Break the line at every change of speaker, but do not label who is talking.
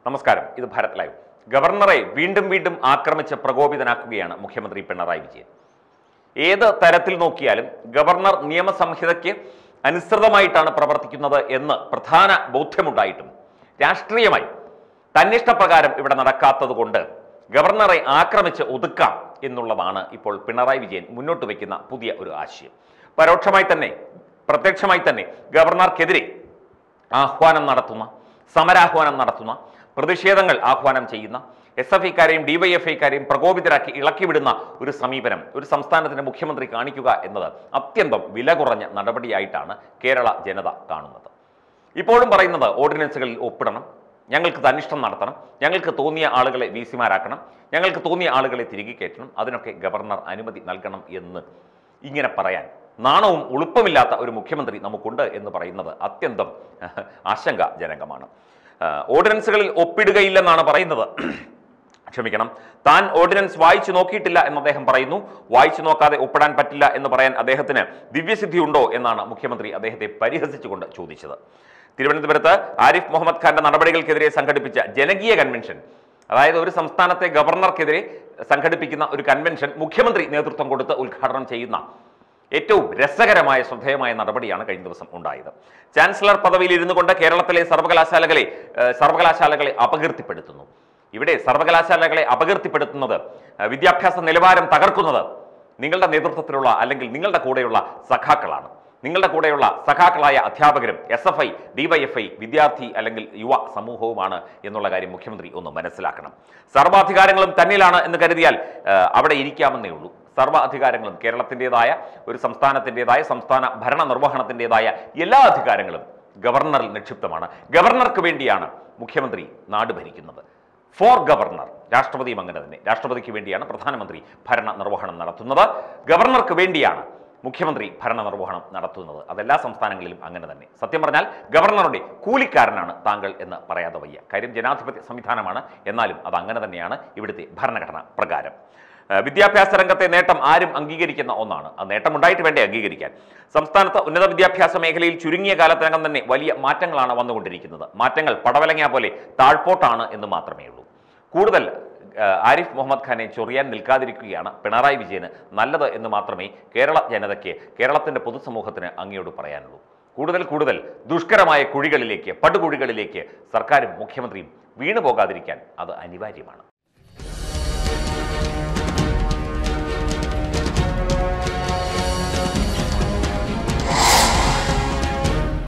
നമസ്കാരം ഇത് ഭാരത് ലൈവ് ഗവർണറെ വീണ്ടും വീണ്ടും ആക്രമിച്ച് പ്രകോപിതനാക്കുകയാണ് മുഖ്യമന്ത്രി പിണറായി വിജയൻ ഏത് തരത്തിൽ നോക്കിയാലും ഗവർണർ നിയമസംഹിതയ്ക്ക് അനുസൃതമായിട്ടാണ് പ്രവർത്തിക്കുന്നത് എന്ന് പ്രധാന ബോധ്യമുണ്ടായിട്ടും രാഷ്ട്രീയമായി തന്നിഷ്ടപ്രകാരം ഇവിടെ നടക്കാത്തത് കൊണ്ട് ഗവർണറെ ആക്രമിച്ച് ഒതുക്കാം എന്നുള്ളതാണ് ഇപ്പോൾ പിണറായി വിജയൻ മുന്നോട്ട് വയ്ക്കുന്ന പുതിയ ഒരു ആശയം പരോക്ഷമായി തന്നെ പ്രത്യക്ഷമായി തന്നെ ഗവർണർക്കെതിരെ ആഹ്വാനം നടത്തുന്ന സമരാഹ്വാനം നടത്തുന്ന പ്രതിഷേധങ്ങൾ ആഹ്വാനം ചെയ്യുന്ന എസ് എഫ് ഐക്കാരെയും ഡിവൈഎഫ്ഐക്കാരെയും പ്രകോപിതരാക്കി ഇളക്കിവിടുന്ന ഒരു സമീപനം ഒരു സംസ്ഥാനത്തിന്റെ മുഖ്യമന്ത്രി കാണിക്കുക എന്നത് അത്യന്തം വില കുറഞ്ഞ നടപടിയായിട്ടാണ് കേരള ജനത കാണുന്നത് ഇപ്പോഴും പറയുന്നത് ഓർഡിനൻസുകളിൽ ഒപ്പിടണം ഞങ്ങൾക്ക് തന്നിഷ്ടം നടത്തണം ഞങ്ങൾക്ക് തോന്നിയ ആളുകളെ വി സിമാരാക്കണം ഞങ്ങൾക്ക് തോന്നിയ ആളുകളെ തിരികെ കയറ്റണം അതിനൊക്കെ ഗവർണർ അനുമതി നൽകണം എന്ന് ഇങ്ങനെ പറയാൻ നാണവും ഉളുപ്പമില്ലാത്ത ഒരു മുഖ്യമന്ത്രി നമുക്കുണ്ട് എന്ന് പറയുന്നത് അത്യന്തം ആശങ്കാജനകമാണ് ആ, ഓർഡിനൻസുകളിൽ ഒപ്പിടുകയില്ലെന്നാണ് പറയുന്നത് ക്ഷമിക്കണം താൻ ഓർഡിനൻസ് വായിച്ചു നോക്കിയിട്ടില്ല എന്ന് അദ്ദേഹം പറയുന്നു വായിച്ചു നോക്കാതെ ഒപ്പിടാൻ പറ്റില്ല എന്ന് പറയാൻ അദ്ദേഹത്തിന് ദിവ്യസിദ്ധി ഉണ്ടോ എന്നാണ് മുഖ്യമന്ത്രി അദ്ദേഹത്തെ പരിഹസിച്ചുകൊണ്ട് ചോദിച്ചത് തിരുവനന്തപുരത്ത് ആരിഫ് മുഹമ്മദ് ഖാന്റെ നടപടികൾക്കെതിരെ സംഘടിപ്പിച്ച ജനകീയ കൺവെൻഷൻ അതായത് ഒരു സംസ്ഥാനത്തെ ഗവർണർക്കെതിരെ സംഘടിപ്പിക്കുന്ന ഒരു കൺവെൻഷൻ മുഖ്യമന്ത്രി നേതൃത്വം കൊടുത്ത് ഉദ്ഘാടനം ചെയ്യുന്ന ഏറ്റവും രസകരമായ ശ്രദ്ധേയമായ നടപടിയാണ് കഴിഞ്ഞ ദിവസം ഉണ്ടായത് ചാൻസലർ പദവിയിൽ ഇരുന്നു കൊണ്ട് കേരളത്തിലെ സർവകലാശാലകളെ ഏഹ്, സർവകലാശാലകളെ അപകീർത്തിപ്പെടുത്തുന്നു ഇവിടെ സർവകലാശാലകളെ അപകീർത്തിപ്പെടുത്തുന്നത് ഏഹ്, വിദ്യാഭ്യാസ നിലവാരം തകർക്കുന്നത് നിങ്ങളുടെ നേതൃത്വത്തിലുള്ള അല്ലെങ്കിൽ നിങ്ങളുടെ കൂടെയുള്ള സഖാക്കളാണ് നിങ്ങളുടെ കൂടെയുള്ള സഖാക്കളായ അധ്യാപകരും എസ് എഫ് ഐ ഡിവൈഎഫ്ഐ വിദ്യാർത്ഥി അല്ലെങ്കിൽ യുവ സമൂഹവുമാണ് എന്നുള്ള കാര്യം മുഖ്യമന്ത്രി ഒന്ന് മനസ്സിലാക്കണം സർവാധികാരങ്ങളും തന്നിലാണ് എന്ന് കരുതിയാൽ ഏഹ്, അവിടെ ഇരിക്കാമെന്നേ ഉള്ളൂ സർവ്വ അധികാരങ്ങളും കേരളത്തിൻ്റെതായ ഒരു സംസ്ഥാനത്തിൻ്റെതായ സംസ്ഥാന ഭരണ നിർവഹണത്തിൻ്റെതായ എല്ലാ അധികാരങ്ങളും ഗവർണറിൽ നിക്ഷിപ്തമാണ് ഗവർണർക്ക് വേണ്ടിയാണ് മുഖ്യമന്ത്രി നാട് ഭരിക്കുന്നത് ഫോർ ഗവർണർ രാഷ്ട്രപതിയും അങ്ങനെ തന്നെ രാഷ്ട്രപതിക്ക് വേണ്ടിയാണ് പ്രധാനമന്ത്രി ഭരണ നിർവഹണം നടത്തുന്നത് ഗവർണർക്ക് വേണ്ടിയാണ് മുഖ്യമന്ത്രി ഭരണ നിർവഹണം നടത്തുന്നത് അതെല്ലാ സംസ്ഥാനങ്ങളിലും അങ്ങനെ തന്നെ സത്യം പറഞ്ഞാൽ ഗവർണറുടെ കൂലിക്കാരനാണ് താങ്കൾ എന്ന് പറയാതെ വയ്യ കാര്യം ജനാധിപത്യ സംവിധാനമാണ് എന്നാലും അത് അങ്ങനെ തന്നെയാണ് ഇവിടുത്തെ ഭരണഘടന പ്രകാരം ഏഹ് വിദ്യാഭ്യാസ രംഗത്തെ നേട്ടം ആരും അംഗീകരിക്കുന്ന ഒന്നാണ് ആ നേട്ടം ഉണ്ടായിട്ട് വേണ്ടേ അംഗീകരിക്കാൻ സംസ്ഥാനത്ത് ഉന്നത വിദ്യാഭ്യാസ മേഖലയിൽ ചുരുങ്ങിയ കാലത്തിനകം തന്നെ വലിയ മാറ്റങ്ങളാണ് വന്നുകൊണ്ടിരിക്കുന്നത് മാറ്റങ്ങൾ പടവലങ്ങ പോലെ താഴ്പോട്ടാണ് എന്ന് മാത്രമേ ഉള്ളൂ കൂടുതൽ ഏഹ് ആരിഫ് മുഹമ്മദ് ഖാനെ ചൊറിയാൻ നിൽക്കാതിരിക്കുകയാണ് പിണറായി വിജയന് നല്ലത് എന്ന് മാത്രമേ കേരള ജനതയ്ക്ക് കേരളത്തിന്റെ പൊതുസമൂഹത്തിന് അങ്ങയോട് പറയാനുള്ളൂ കൂടുതൽ കൂടുതൽ ദുഷ്കരമായ കുഴികളിലേക്ക് പടുകുഴികളിലേക്ക് സർക്കാരും മുഖ്യമന്ത്രിയും വീണു പോകാതിരിക്കാൻ അത് അനിവാര്യമാണ്